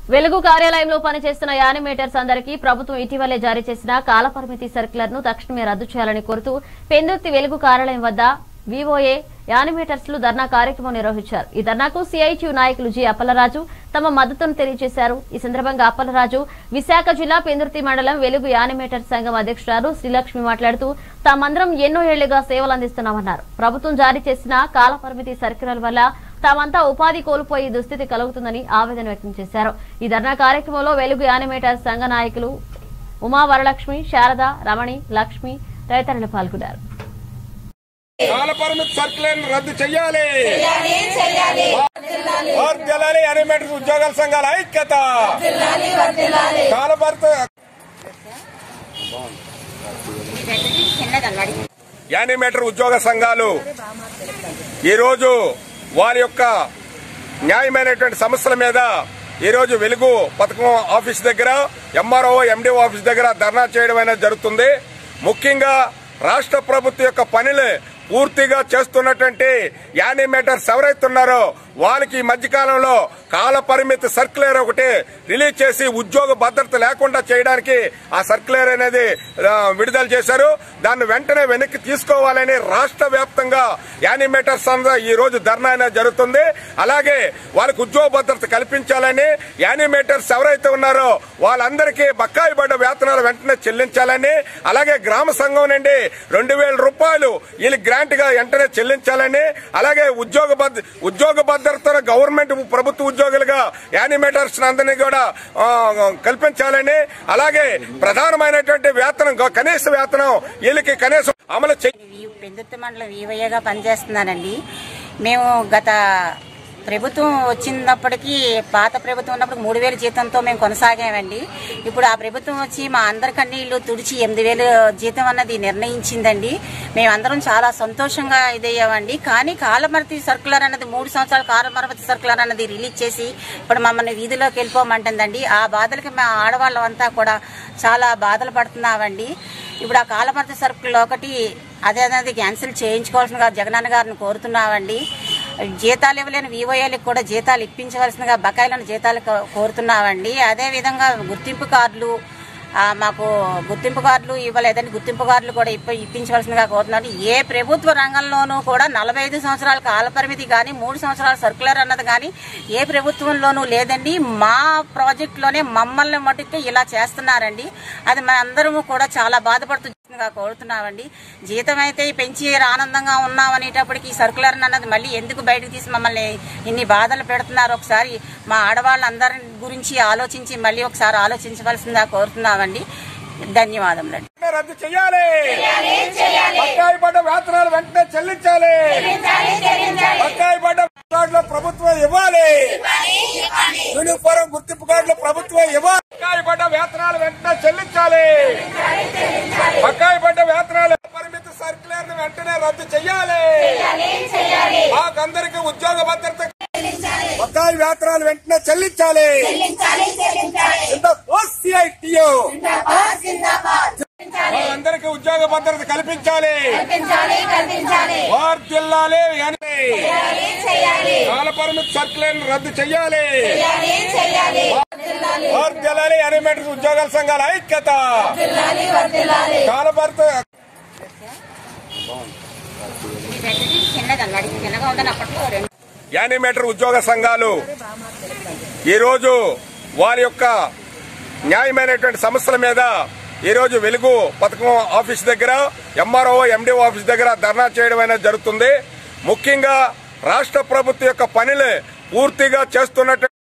వెలుగు కార్యాలయంలో పనిచేస్తున్న యానిమేటర్స్ అందరికీ ప్రభుత్వం ఇటీవలే జారీ చేసిన కాలపరిమితి సర్క్యులర్ ను తక్షణమే రద్దు చేయాలని కోరుతూ పెందుర్తి వెలుగు కార్యాలయం వద్ద వివోఏ యానిమేటర్స్ లు ధర్నా కార్యక్రమం నిర్వహించారు ఈ ధర్నాకు సిఐటియు నాయకులు జి అప్పలరాజు తమ మద్దతును తెలియజేశారు ఈ సందర్భంగా అప్పలరాజు విశాఖ జిల్లా పెందుర్తి మండలం వెలుగు యానిమేటర్స్ సంఘం అధ్యక్షురాలు శ్రీలక్ష్మి మాట్లాడుతూ తామందరం ఎన్నో ఏళ్లుగా సేవలు అందిస్తున్నామన్నారు ప్రభుత్వం జారీ చేసిన కాలపరిమితి సర్క్యులర్ వల్ల తామంతా ఉపాధి కోల్పోయి దుస్థితి కలుగుతుందని ఆవేదన వ్యక్తం చేశారు ఈ ధర్నా కార్యక్రమంలో వెలుగు యానిమేటర్ సంఘ నాయకులు ఉమా వరలక్ష్మి శారద రమణి లక్ష్మి తదితరులు పాల్గొన్నారు కాలపరిమితి సర్కులర్ రద్దు చెయ్యాలి వర్ధిల్లాలి అనిమేటర్ ఉద్యోగాల సంఘాల ఐక్యత కాలపరిత యానిమేటర్ ఉద్యోగ సంఘాలు ఈరోజు వారి యొక్క న్యాయమైనటువంటి సమస్యల మీద ఈరోజు వెలుగు పథకం ఆఫీస్ దగ్గర ఎంఆర్ఓ ఎండిఓ ఆఫీస్ దగ్గర ధర్నా చేయడం అనేది జరుగుతుంది ముఖ్యంగా రాష్ట్ర ప్రభుత్వం యొక్క పనులు పూర్తిగా చేస్తున్నటువంటి యానిమేటర్స్ ఎవరైతే ఉన్నారో వాళ్ళకి ఈ మధ్యకాలంలో కాల పరిమితి సర్క్యులర్ ఒకటి రిలీజ్ చేసి ఉద్యోగ భద్రత లేకుండా చేయడానికి ఆ సర్క్యులర్ అనేది ఆ, విడుదల చేశారు దాన్ని వెంటనే వెనక్కి తీసుకోవాలని రాష్ట్ర వ్యాప్తంగా యానిమేటర్స్ అందరూ ఈ రోజు ధర్నా అనేది జరుగుతుంది అలాగే వాళ్ళకి ఉద్యోగ భద్రత కల్పించాలని యానిమేటర్స్ ఎవరైతే ఉన్నారో వాళ్ళందరికీ బకాయి పడ్డ వేతనాలు వెంటనే చెల్లించాలని అలాగే గ్రామ సంఘం నుండి రెండు వేల రూపాయలు వీళ్ళు గ్రాంట్ గా వెంటనే చెల్లించాలని అలాగే ఉద్యోగ భద్ర ఉద్యోగ భద్రత గవర్నమెంట్ ప్రభుత్వ ఉద్యోగులుగా యానిమేటర్స్ అందరినీ కూడా ఆ, కల్పించాలని అలాగే ప్రధానమైనటువంటి వేతనం గ- కనీస వేతనం వీళ్ళకి కనీసం అమలు చేయ ఈ పెందుర్తి మండలం ఈవయ్యగా పనిచేస్తున్నానండి మేము గత ప్రభుత్వం వచ్చినప్పటికీ పాత ప్రభుత్వం ఉన్నప్పుడు మూడు వేలు జీతంతో మేము కొనసాగామండి ఇప్పుడు ఆ ప్రభుత్వం వచ్చి మా అందరి కన్నీళ్లు తుడిచి ఎనిమిది వేలు జీతం అన్నది నిర్ణయించిందండి మేమందరం చాలా సంతోషంగా ఇదయ్యామండి కానీ కాలమరతి సర్కులర్ అన్నది మూడు సంవత్సరాల కాలమరతి సర్కులర్ అన్నది రిలీజ్ చేసి ఇప్పుడు మమ్మల్ని వీధిలోకి వెళ్ళిపోమంటుందండి ఆ బాధలకి మా ఆడవాళ్ళం అంతా కూడా చాలా బాధలు పడుతున్నామండి ఇప్పుడు ఆ కాలమరతి సర్కుల్ ఒకటి అదే అనేది క్యాన్సిల్ చేయించుకోవాల్సిందిగా జగనన్న గారిని కోరుతున్నామండి జీతాలు ఇవ్వలేని వివోఏలకు కూడా జీతాలు ఇప్పించవలసిందిగా బకాయిలను జీతాలు కో- కోరుతున్నామండి అదే విధంగా గుర్తింపు కార్డులు ఆ, మాకు గుర్తింపు కార్డులు ఇవ్వలేదని గుర్తింపు కార్డులు కూడా ఇప్ప ఇప్పించవలసిందిగా కోరుతున్నాను ఏ ప్రభుత్వ రంగంలోనూ కూడా నలభై ఐదు సంవత్సరాల కాలపరిమితి కానీ మూడు సంవత్సరాల సర్కులర్ అన్నది కానీ ఏ ప్రభుత్వంలోనూ లేదండి మా ప్రాజెక్టులోనే మమ్మల్ని మటుకు ఇలా చేస్తున్నారండి అది మా అందరము కూడా చాలా బాధపడుతూ గా కోరుతున్నామండి జీతం అయితే పెంచి ఆనందంగా ఉన్నాం అనేటప్పటికి ఈ సర్కులర్ అన్నది మళ్ళీ ఎందుకు బయటకు తీసి మమ్మల్ని ఇన్ని బాధలు పెడుతున్నారు ఒకసారి మా ఆడవాళ్ళందరి గురించి ఆలోచించి మళ్ళీ ఒకసారి ఆలోచించవలసిందిగా కోరుతున్నామండి ధన్యవాదములండి రద్దు చేయాలి బకాయి పడ్డ వేతనాలు వెంటనే చెల్లించాలి బకాయి పడ్డ కార్డులో ప్రభుత్వం ఇవ్వాలి యూనిఫారం గుర్తింపు కార్డులో ప్రభుత్వం ఇవ్వాలి బకాయి పడ్డ వేతనాలు వెంటనే చెల్లించాలి బకాయి పడ్డ వేతనాలు పరిమిత సర్కులర్ ను వెంటనే రద్దు చేయాలి మాకందరికి ఉద్యోగ భద్రత బకాయి వేతనాలు వెంటనే చెల్లించాలి ఇంత ఓసీఐటియో వాళ్ళందరికీ ఉద్యోగ భద్రత కల్పించాలి వర్ధిల్లాలి అని కాలపరిమితి సర్కులర్ రద్దు చేయాలి వర్ధిల్లాలి అనిమేటర్ ఉద్యోగాల సంఘాల ఐక్యత కాలపరిత చిన్నదండి చిన్నగా ఉందని అప్పట్లో రెండు యానిమేటర్ ఉద్యోగ సంఘాలు ఈరోజు వారి యొక్క న్యాయమైనటువంటి సమస్యల మీద ఈరోజు వెలుగు పథకం ఆఫీస్ దగ్గర ఎంఆర్ఓ ఎండిఓ ఆఫీస్ దగ్గర ధర్నా చేయడం అనేది జరుగుతుంది ముఖ్యంగా రాష్ట్ర ప్రభుత్వం యొక్క పనులు పూర్తిగా చేస్తున్నట్టు